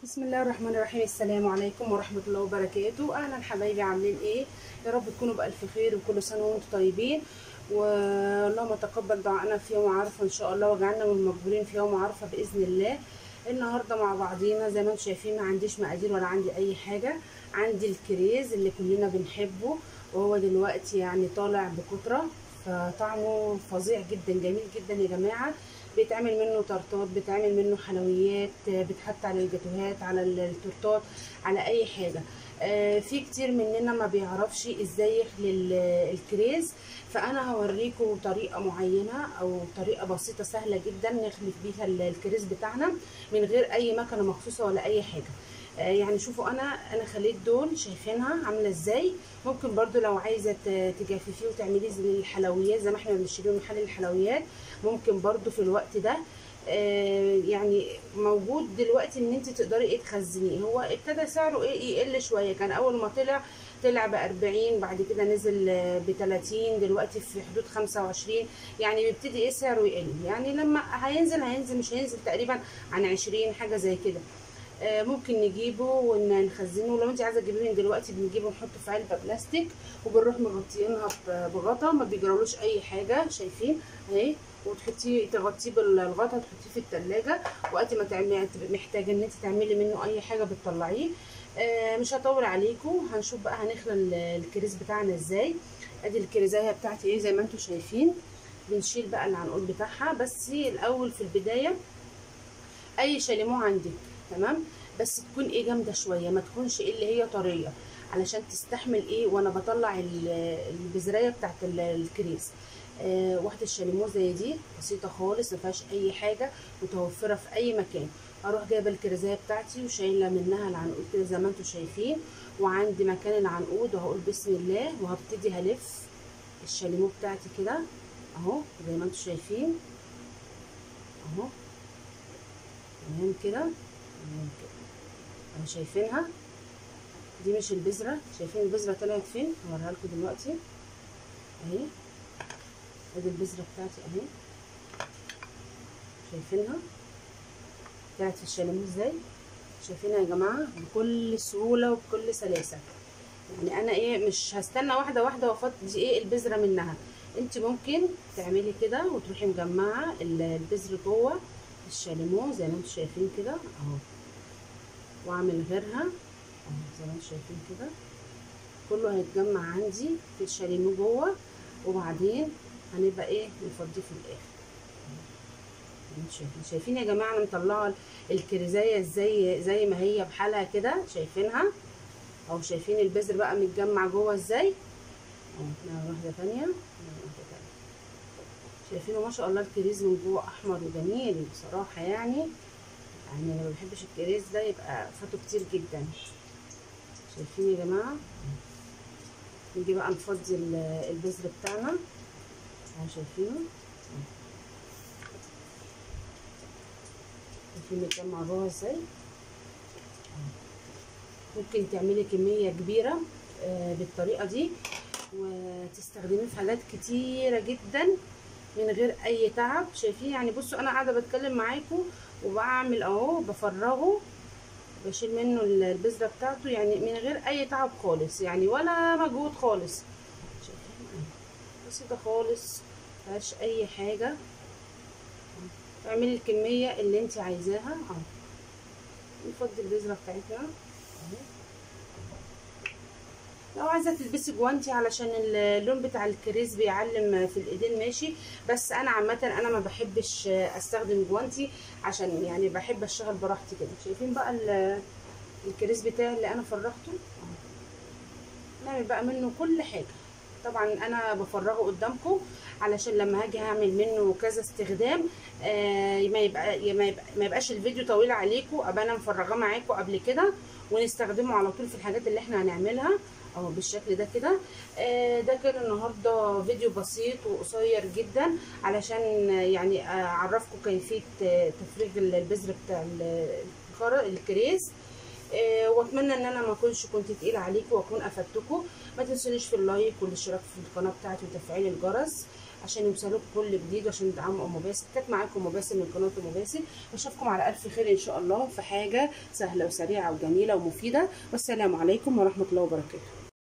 بسم الله الرحمن الرحيم السلام عليكم ورحمة الله وبركاته أهلا حبايبي عاملين إيه يا رب تكونوا بألف خير وكل سنة وأنتم طيبين واللهم تقبل دعائنا في يوم عرفة إن شاء الله واجعلنا من المقبولين في يوم عرفة بإذن الله النهاردة مع بعضينا زي ما انتم شايفين ما عنديش مقادير ولا عندي أي حاجة عندي الكريز اللي كلنا بنحبه وهو دلوقتي يعني طالع بكترة فطعمه فظيع جدا جميل جدا يا جماعة بيتعمل منه تارتات بيتعمل منه حلويات بتحط على الجاتوهات على التورتات على اي حاجه آه في كتير مننا ما بيعرفش ازاي يخلي الكريز فانا هوريكم طريقه معينه او طريقه بسيطه سهله جدا نخلي بيها الكريز بتاعنا من غير اي مكنه مخصوصه ولا اي حاجه آه يعني شوفوا انا انا خليت دول شايفينها عامله ازاي ممكن برضو لو عايزه تجففيه وتعمليه زي الحلويات زي ما احنا بنشتريه من محل الحلويات ممكن برضو في الوقت ده آه يعني موجود دلوقتي ان انت تقدري ايه تخزنيه هو ابتدى سعره ايه يقل شويه كان اول ما طلع طلع ب 40 بعد كده نزل ب 30 دلوقتي في حدود 25 يعني بيبتدي ايه سعره يقل يعني لما هينزل هينزل مش هينزل تقريبا عن 20 حاجه زي كده ممكن نجيبه ونخزنه لو انت عايزه تجيبيه من دلوقتي بنجيبه نحطه في علبه بلاستيك وبنروح مغطيينها بغطا ما بيجرالوش اي حاجه شايفين اهي وتحطيه تغطيه بالغطا تحطيه في التلاجة وقت ما تعملي تبقي محتاجه ان انت تعملي منه اي حاجه بتطلعيه آه مش هطول عليكم هنشوف بقى هنخلى الكريز بتاعنا ازاي ادي الكريزايه بتاعتي ايه زي ما انتم شايفين بنشيل بقى العنقود بتاعها بس الاول في البدايه اي شاليمو عندك تمام بس تكون ايه جامده شويه ما تكونش ايه اللي هي طريه علشان تستحمل ايه وانا بطلع البذرايه بتاعت الكريز آه واحده الشاليمو زي دي بسيطه خالص ما فيهاش اي حاجه متوفره في اي مكان اروح جايبه الكريزايه بتاعتي وشايله منها العنقود كده زي ما انتم شايفين وعندي مكان العنقود وهقول بسم الله وهبتدي هلف الشاليمو بتاعتي كده اهو زي ما انتم شايفين اهو تمام كده تمام كده اهو شايفينها دي مش البذره شايفين البذره طلعت فين هوريها لكم دلوقتي اهي ادي البذره بتاعتي اهي شايفينها طلعت في الشاليمو ازاي شايفينها يا جماعه بكل سهوله وبكل سلاسه يعني انا ايه مش هستنى واحده واحده وافضي ايه البذره منها انت ممكن تعملي كده وتروحي مجمعه البذر جوه الشاليمو زي ما انتم شايفين كده اهو واعمل غيرها اهو زي ما انتم شايفين كده كله هيتجمع عندي في الشاليمو جوه وبعدين هنبقى ايه نفضيه في الاخر شايفين شايفين يا جماعه انا مطلعه الكريزايه ازاي زي ما هي بحالها كده شايفينها اهو شايفين البذر بقى متجمع جوه ازاي اهو واحده ثانيه واحده ثانيه شايفينه ما شاء الله الكريز من جوه احمر وجميل بصراحه يعني يعني انا ما بحبش الكريز ده يبقى فاته كتير جدا شايفين يا جماعه نيجي بقى نفضي البذر بتاعنا اهو شايفينه شايفين متجمع جوه ازاي ممكن تعملي كميه كبيره بالطريقه دي وتستخدميه في حاجات كتيره جدا من غير اي تعب شايفين يعني بصوا انا قاعده بتكلم معاكم وبعمل اهو بفرغه بشيل منه البذره بتاعته يعني من غير اي تعب خالص يعني ولا مجهود خالص شايفين بسيطه خالص مفيهاش اي حاجه اعملي الكميه اللي انت عايزاها اهو نفضي البذره بتاعتنا اهو لو عايزه تلبسي جوانتي علشان اللون بتاع الكريز بيعلم في الايدين ماشي بس انا عامه انا ما بحبش استخدم جوانتي عشان يعني بحب اشتغل براحتي كده شايفين بقى الكريز بتاعي اللي انا فرغته نعمل بقى منه كل حاجه طبعا انا بفرغه قدامكم علشان لما هاجي هعمل منه كذا استخدام آه ما يبقى ما يبقى ما يبقاش الفيديو طويل عليكم ابقى انا مفرغاه معاكم قبل كده ونستخدمه على طول في الحاجات اللي احنا هنعملها اهو بالشكل ده كده آه ده كان النهارده فيديو بسيط وقصير جدا علشان يعني اعرفكم كيفيه تفريغ البذر بتاع الكريز آه واتمنى ان انا ما اكونش كنت تقيله عليكم واكون افدتكم ما تنسونيش في اللايك والاشتراك في القناه بتاعتي وتفعيل الجرس عشان يوصلوك كل جديد وعشان تدعموا ام باسم كانت معاكم ام باسم من قناه ام باسم واشوفكم على الف خير ان شاء الله في حاجه سهله وسريعه وجميله ومفيده والسلام عليكم ورحمه الله وبركاته